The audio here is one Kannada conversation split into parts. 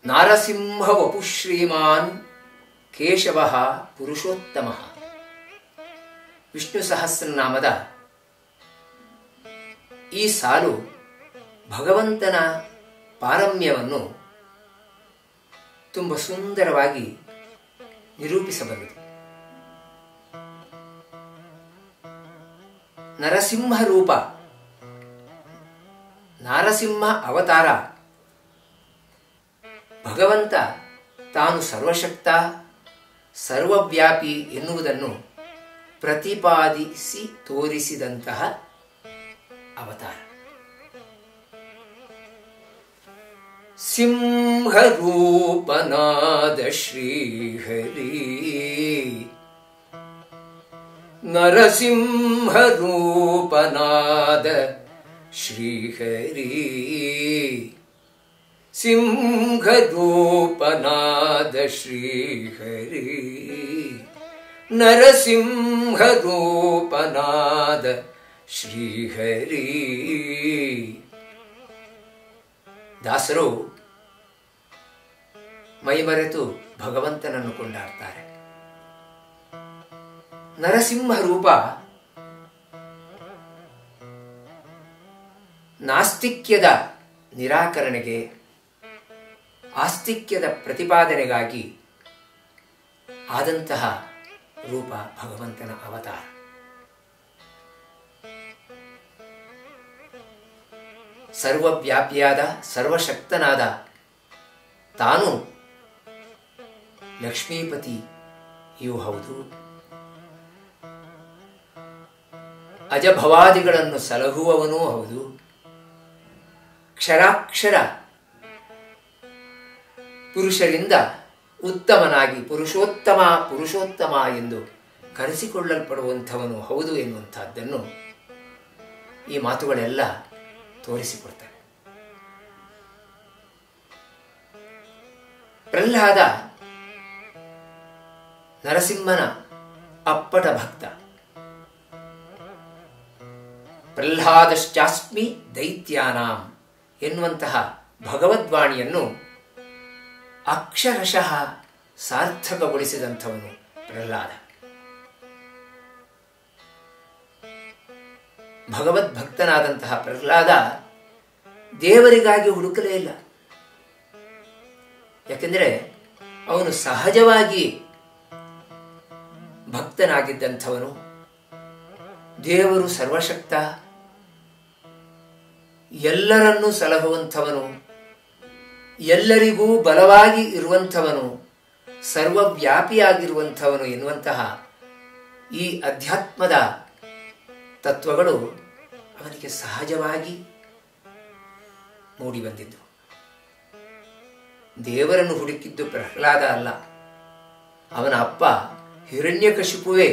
ನಾರಸಿಂಹ ವಪು ಶ್ರೀಮಾನ್ ಕೇಶವ ಪುರುಷೋತ್ತಮ ವಿಷ್ಣು ಸಹಸ್ರನಾಮದ ಈ ಸಾಲು ಭಗವಂತನ ಪಾರಮ್ಯವನ್ನು ತುಂಬ ಸುಂದರವಾಗಿ ನಿರೂಪಿಸಬಲ್ಲದು ನರಸಿಂಹ ರೂಪ ನಾರಸಿಂಹ ಅವತಾರ ಭಗವಂತ ತಾನು ಸರ್ವಶಕ್ತ ಸರ್ವವ್ಯಾಪಿ ಎನ್ನುವುದನ್ನು ಪ್ರತಿಪಾದಿಸಿ ತೋರಿಸಿದಂತಹ ಅವತಾರ ಸಿಂಹರೂಪನಾದ ಶ್ರೀಹರಿ ನರಸಿಂಹರೂಪನಾದ ಶ್ರೀಹರಿ ಸಿಂಹರೂಪನಾದ ಶ್ರೀಹರಿ ನರಸಿಂಹರೂಪನಾದ ಶ್ರೀಹರಿ ದಾಸರು ಮೈಮರೆತು ಭಗವಂತನನ್ನು ಕೊಂಡಾಡ್ತಾರೆ ನರಸಿಂಹ ರೂಪ ನಾಸ್ತಿಕ್ಯದ ನಿರಾಕರಣೆಗೆ ಆಸ್ತಿಕ್ಯದ ಪ್ರತಿಪಾದನೆಗಾಗಿ ಆದಂತಹ ರೂಪ ಭಗವಂತನ ಅವತಾರ ಸರ್ವವ್ಯಾಪಿಯಾದ ಸರ್ವಶಕ್ತನಾದ ತಾನು ಲಕ್ಷ್ಮೀಪತಿಯೂ ಹೌದು ಅಜಭವಾದಿಗಳನ್ನು ಸಲಹುವವನೂ ಹೌದು ಕ್ಷರಾಕ್ಷರ ಪುರುಷರಿಂದ ಉತ್ತಮನಾಗಿ ಪುರುಷೋತ್ತಮ ಪುರುಷೋತ್ತಮ ಎಂದು ಕರೆಸಿಕೊಳ್ಳಲ್ಪಡುವಂಥವನು ಹೌದು ಎನ್ನುವಂಥದ್ದನ್ನು ಈ ಮಾತುಗಳೆಲ್ಲ ತೋರಿಸಿಕೊಡ್ತವೆ ಪ್ರಹ್ಲಾದ ನರಸಿಂಹನ ಅಪ್ಪಟ ಭಕ್ತ ಪ್ರಹ್ಲಾದಶ್ಚಾಸ್ಮಿ ದೈತ್ಯಾನಾಂ ಎನ್ನುವಂತಹ ಭಗವದ್ವಾಣಿಯನ್ನು ಅಕ್ಷರಶಃ ಸಾರ್ಥಕಗೊಳಿಸಿದಂಥವನು ಪ್ರಹ್ಲಾದ ಭಗವದ್ಭಕ್ತನಾದಂತಹ ಪ್ರಹ್ಲಾದ ದೇವರಿಗಾಗಿ ಹುಡುಕಲೇ ಇಲ್ಲ ಯಾಕೆಂದರೆ ಅವನು ಸಹಜವಾಗಿ ಭಕ್ತನಾಗಿದ್ದಂಥವನು ದೇವರು ಸರ್ವಶಕ್ತ ಎಲ್ಲರನ್ನೂ ಸಲಹುವಂಥವನು ಎಲ್ಲರಿಗೂ ಬಲವಾಗಿ ಇರುವಂಥವನು ಸರ್ವವ್ಯಾಪಿಯಾಗಿರುವಂಥವನು ಎನ್ನುವಂತಹ ಈ ಅಧ್ಯಾತ್ಮದ ತತ್ವಗಳು ಅವನಿಗೆ ಸಹಜವಾಗಿ ಮೂಡಿ ಬಂದಿದ್ದು ದೇವರನ್ನು ಹುಡುಕಿದ್ದು ಪ್ರಹ್ಲಾದ ಅಲ್ಲ ಅವನ ಅಪ್ಪ ಹಿರಣ್ಯಕಶಿಪುವೇ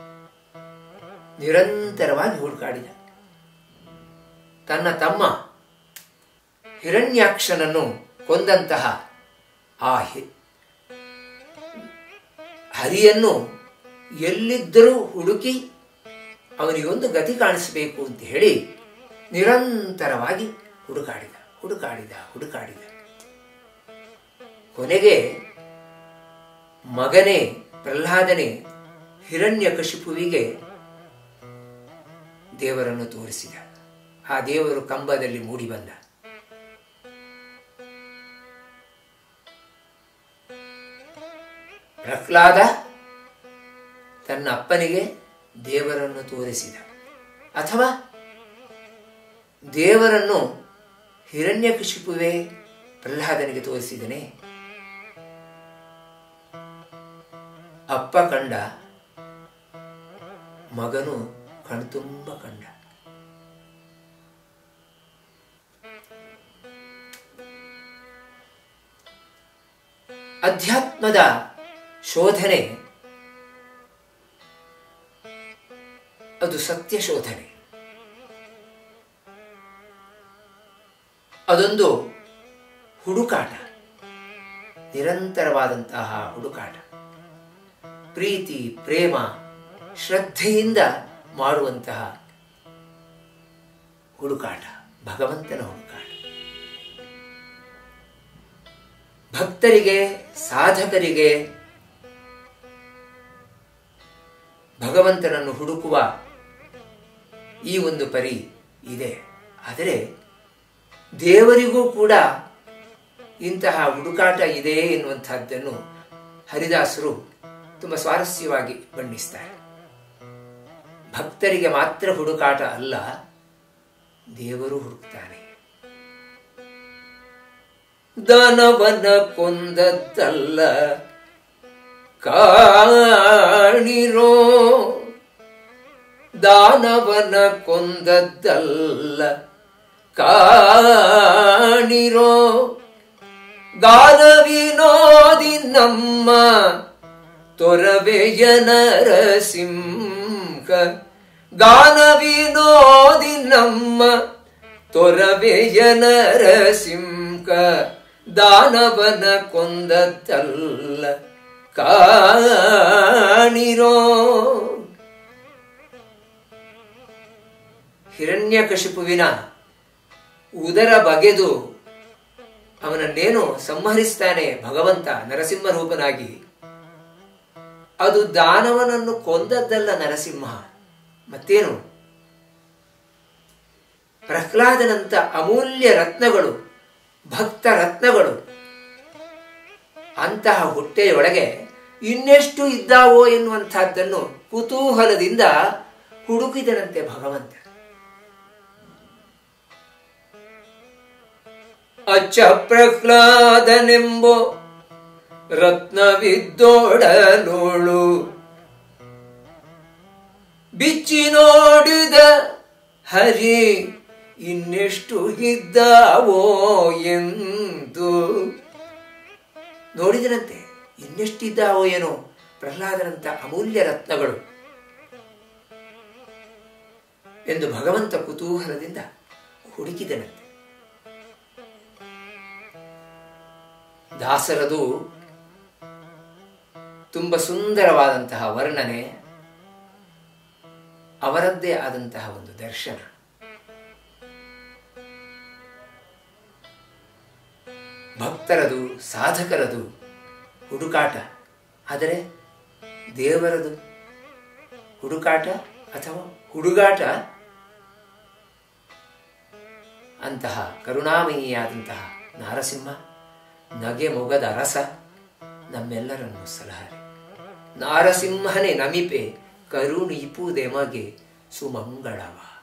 ನಿರಂತರವಾಗಿ ಹುಡುಕಾಡಿದ ತನ್ನ ತಮ್ಮ ಹಿರಣ್ಯಾಕ್ಷನನ್ನು ಕೊಂದಂತಹ ಆ ಹರಿಯನ್ನು ಎಲ್ಲಿದ್ದರೂ ಹುಡುಕಿ ಅವನಿಗೊಂದು ಗತಿ ಕಾಣಿಸಬೇಕು ಅಂತ ಹೇಳಿ ನಿರಂತರವಾಗಿ ಹುಡುಕಾಡಿದ ಹುಡುಕಾಡಿದ ಹುಡುಕಾಡಿದ ಕೊನೆಗೆ ಮಗನೇ ಪ್ರಹ್ಲಾದನೇ ಹಿರಣ್ಯಕಶಿಪುವಿಗೆ ದೇವರನ್ನು ತೋರಿಸಿದ ಆ ದೇವರು ಕಂಬದಲ್ಲಿ ಮೂಡಿ ಬಂದ ಪ್ರಹ್ಲಾದ ತನ್ನ ಅಪ್ಪನಿಗೆ ದೇವರನ್ನು ತೋರಿಸಿದ ಅಥವಾ ದೇವರನ್ನು ಹಿರಣ್ಯಕಶಿಪುವೆ ಪ್ರಹ್ಲಾದನಿಗೆ ತೋರಿಸಿದನೆ ಅಪ್ಪ ಕಂಡ ಮಗನು ಕಣ್ತುಂಬ ಕಂಡ ಅಧ್ಯಾತ್ಮದ ಶೋಧನೆ ಅದು ಸತ್ಯ ಶೋಧನೆ ಅದೊಂದು ಹುಡುಕಾಟ ನಿರಂತರವಾದಂತಹ ಹುಡುಕಾಟ ಪ್ರೀತಿ ಪ್ರೇಮ ಶ್ರದ್ಧೆಯಿಂದ ಮಾಡುವಂತಹ ಹುಡುಕಾಟ ಭಗವಂತನ ಹುಡುಕಾಟ ಭಕ್ತರಿಗೆ ಸಾಧಕರಿಗೆ ಭಗವಂತನನ್ನು ಹುಡುಕುವ ಈ ಒಂದು ಪರಿ ಇದೆ ಆದರೆ ದೇವರಿಗೂ ಕೂಡ ಇಂತಹ ಹುಡುಕಾಟ ಇದೆ ಎನ್ನುವಂತಹದ್ದನ್ನು ಹರಿದಾಸರು ತುಂಬ ಸ್ವಾರಸ್ಯವಾಗಿ ಬಣ್ಣಿಸ್ತಾರೆ ಭಕ್ತರಿಗೆ ಮಾತ್ರ ಹುಡುಕಾಟ ಅಲ್ಲ ದೇವರು ಹುಡುಕ್ತಾನೆ ದಾನವನ ಕೊಂದದ್ದಲ್ಲ ಕಾಣಿರೋ ದಾನವನ ಕೊಂದದ್ದಲ್ಲ ಕಾಣಿರೋ ಗಾನ ವಿನೋದಿ ನಮ್ಮ ತೊರವೆಯ ನರಸಿಂಹ ಗಾನ ವಿನೋದಿ ನಮ್ಮ ತೊರವೆಯ ನರಸಿಂಹ ದಾನವನ ಕೊಂದದ್ದಲ್ಲ ಕಾಣಿರೋ ಹಿರಣ್ಯಕಶಿಪುವಿನ ಉದರ ಬಗೆದು ಅವನನ್ನೇನು ಸಂಹರಿಸ್ತಾನೆ ಭಗವಂತ ನರಸಿಂಹ ರೂಪನಾಗಿ ಅದು ದಾನವನನ್ನು ಕೊಂದದ್ದಲ್ಲ ನರಸಿಂಹ ಮತ್ತೇನು ಪ್ರಹ್ಲಾದನಂತ ಅಮೂಲ್ಯ ರತ್ನಗಳು ಭಕ್ತ ರತ್ನಗಳು ಅಂತಹ ಹೊಟ್ಟೆಯೊಳಗೆ ಇನ್ನೆಷ್ಟು ಇದ್ದಾವೋ ಎನ್ನುವಂತಹದ್ದನ್ನು ಕುತೂಹಲದಿಂದ ಹುಡುಕಿದನಂತೆ ಭಗವಂತ ಅಚ್ಚ ಪ್ರಹ್ಲಾದನೆಂಬೋ ರತ್ನವಿದ್ದೋಡಲೋಳು ಬಿಚ್ಚಿ ನೋಡಿದ ಹರಿ ಇನ್ನೆಷ್ಟು ಇದ್ದಾವೋ ಎಂದು ನೋಡಿದನಂತೆ ಇನ್ನೆಷ್ಟಿದ್ದಾವೋ ಏನೋ ಪ್ರಹ್ಲಾದನಂತ ಅಮೂಲ್ಯ ರತ್ನಗಳು ಎಂದು ಭಗವಂತ ಕುತೂಹಲದಿಂದ ಹುಡುಕಿದನಂತೆ ದಾಸರದು ತುಂಬ ಸುಂದರವಾದಂತಹ ವರ್ಣನೆ ಅವರದ್ದೇ ಆದಂತಹ ಒಂದು ದರ್ಶನ ಭಕ್ತರದು ಸಾಧಕರದು ಹುಡುಕಾಟ ಆದರೆ ದೇವರದು ಹುಡುಕಾಟ ಅಥವಾ ಹುಡುಗಾಟ ಅಂತಹ ಕರುಣಾಮಯಿಯಾದಂತಹ ನಾರಸಿಂಹ ನಗೆ ಮೊಗದ ಅರಸ ನಮ್ಮೆಲ್ಲರನ್ನು ಸಲಹರೆ ನಾರಸಿಂಹನೇ ನಮಿಪೆ ಕರುಣಿಪುದೆಮಗೆ ಸುಮಂಗಳವ